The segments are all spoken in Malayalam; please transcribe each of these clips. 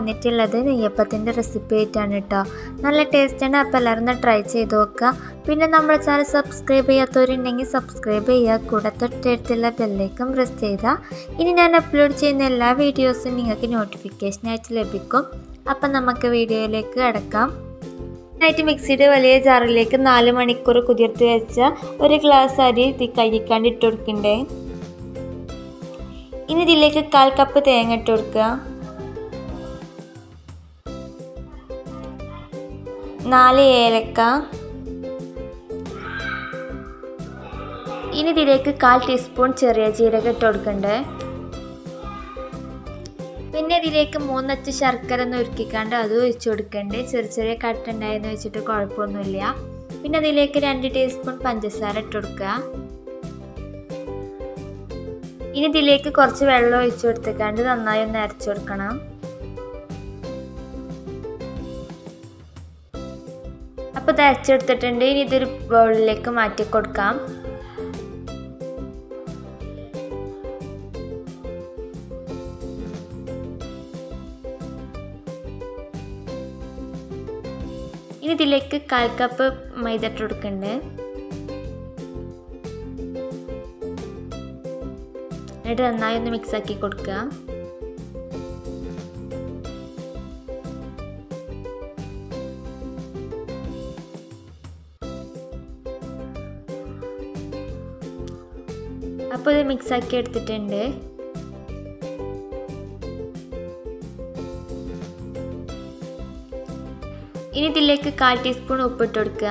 വന്നിട്ടുള്ളത് നെയ്യപ്പത്തിൻ്റെ റെസിപ്പി ആയിട്ടാണ് കേട്ടോ നല്ല ടേസ്റ്റാണ് അപ്പോൾ എല്ലാവരും ഒന്ന് ട്രൈ ചെയ്ത് നോക്കുക പിന്നെ നമ്മുടെ ചാനൽ സബ്സ്ക്രൈബ് ചെയ്യാത്തവരുണ്ടെങ്കിൽ സബ്സ്ക്രൈബ് ചെയ്യുക കൂടെ തൊട്ടടുത്തുള്ള ബെല്ലേക്കും പ്രസ് ചെയ്താൽ ഇനി ഞാൻ അപ്ലോഡ് ചെയ്യുന്ന എല്ലാ വീഡിയോസും നിങ്ങൾക്ക് നോട്ടിഫിക്കേഷനായിട്ട് ലഭിക്കും അപ്പം നമുക്ക് വീഡിയോയിലേക്ക് കിടക്കാം ആയിട്ട് മിക്സിയുടെ വലിയ ജാറിലേക്ക് നാല് മണിക്കൂർ കുതിർത്ത് വെച്ച ഒരു ഗ്ലാസ് അരി കഴുകിക്കാണ്ട് ഇട്ട് കൊടുക്കണ്ടേ ഇനി ഇതിലേക്ക് കാൽ കപ്പ് തേങ്ങ ഇട്ട് കൊടുക്കുക നാല് ഏലക്ക ഇനി ഇതിലേക്ക് കാൽ ടീസ്പൂൺ ചെറിയ ജീരകം ഇട്ട് കൊടുക്കണ്ടേ പിന്നെ ഇതിലേക്ക് മൂന്നച്ച് ശർക്കര ഒന്ന് ഉരുക്കിക്കാണ്ട് അത് ഒഴിച്ചു കൊടുക്കണ്ടേ ചെറിയ ചെറിയ കട്ട ഉണ്ടായെന്ന് വെച്ചിട്ട് കുഴപ്പമൊന്നുമില്ല പിന്നെ അതിലേക്ക് രണ്ട് ടീസ്പൂൺ പഞ്ചസാര ഇട്ട് കൊടുക്കുക ഇനി ഇതിലേക്ക് കുറച്ച് വെള്ളം ഒഴിച്ചു കൊടുത്തേക്കാണ്ട് നന്നായി ഒന്ന് അരച്ചു കൊടുക്കണം അപ്പോൾ ഇത് അരച്ചെടുത്തിട്ടുണ്ട് ഇനി ഇതൊരു ബൗളിലേക്ക് മാറ്റി കൊടുക്കാം ഇനി ഇതിലേക്ക് കാൽ കപ്പ് മൈദ ഇട്ട് കൊടുക്കണ്ടേ എന്നിട്ട് നന്നായി ഒന്ന് മിക്സ് ആക്കി കൊടുക്കുക അപ്പോൾ ഇത് മിക്സ് ആക്കി എടുത്തിട്ടുണ്ട് ഇനി ഇതിലേക്ക് കാൽ ടീസ്പൂൺ ഉപ്പിട്ട് കൊടുക്കുക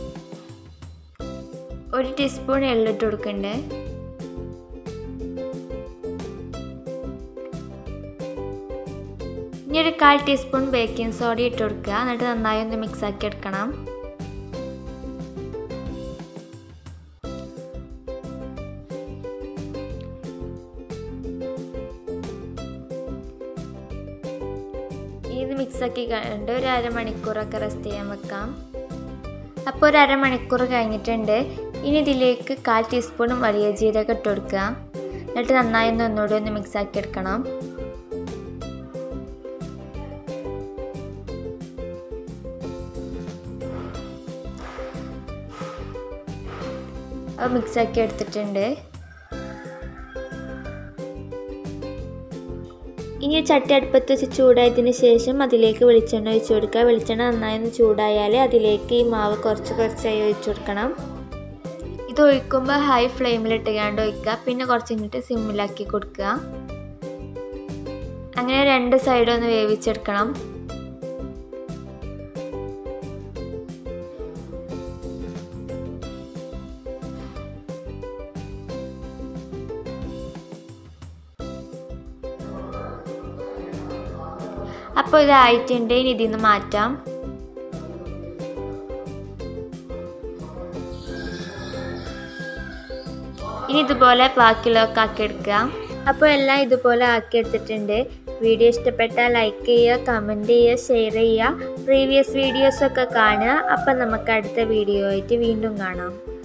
ഒരു ടീസ്പൂൺ എള്ളിട്ട് കൊടുക്കണ്ടേ ഇനി ഒരു കാൽ ടീസ്പൂൺ ബേക്കിംഗ് സോഡ ഇട്ട് കൊടുക്കുക എന്നിട്ട് നന്നായി ഒന്ന് മിക്സ് ആക്കി എടുക്കണം ഇത് മിക്സാക്കി കണ്ട് ഒരു അരമണിക്കൂറൊക്കെ റെസ്റ്റ് ചെയ്യാൻ വെക്കാം അപ്പോൾ ഒരു അരമണിക്കൂർ കഴിഞ്ഞിട്ടുണ്ട് ഇനി ഇതിലേക്ക് കാൽ ടീസ്പൂൺ വലിയ ജീരകം ഇട്ട് കൊടുക്കുക എന്നിട്ട് നന്നായി ഒന്ന് ഒന്നുകൂടി ഒന്ന് മിക്സാക്കി എടുക്കണം അത് മിക്സാക്കി എടുത്തിട്ടുണ്ട് ഇനി ചട്ടി അടുപ്പത്ത് വെച്ച് ചൂടായതിന് ശേഷം അതിലേക്ക് വെളിച്ചെണ്ണ ഒഴിച്ചു കൊടുക്കുക വെളിച്ചെണ്ണ നന്നായി ഒന്ന് ചൂടായാൽ അതിലേക്ക് ഈ മാവ് കുറച്ച് കുറച്ചായി ഒഴിച്ചു കൊടുക്കണം ഇത് ഒഴിക്കുമ്പോൾ ഹൈ ഫ്ലെയിമിൽ ഇട്ടുകാണ്ട് ഒഴിക്കുക പിന്നെ കുറച്ച് കഴിഞ്ഞിട്ട് സിമ്മിലാക്കി കൊടുക്കുക അങ്ങനെ രണ്ട് സൈഡും ഒന്ന് വേവിച്ചെടുക്കണം അപ്പോൾ ഇതായിട്ടുണ്ട് ഇനി ഇതിൽ നിന്ന് മാറ്റാം ഇനി ഇതുപോലെ ബാക്കിയുള്ളതൊക്കെ ആക്കിയെടുക്കുക അപ്പോൾ എല്ലാം ഇതുപോലെ ആക്കിയെടുത്തിട്ടുണ്ട് വീഡിയോ ഇഷ്ടപ്പെട്ടാൽ ലൈക്ക് ചെയ്യുക കമൻറ്റ് ചെയ്യുക ഷെയർ ചെയ്യുക പ്രീവിയസ് വീഡിയോസൊക്കെ കാണുക അപ്പം നമുക്ക് അടുത്ത വീഡിയോ ആയിട്ട് വീണ്ടും കാണാം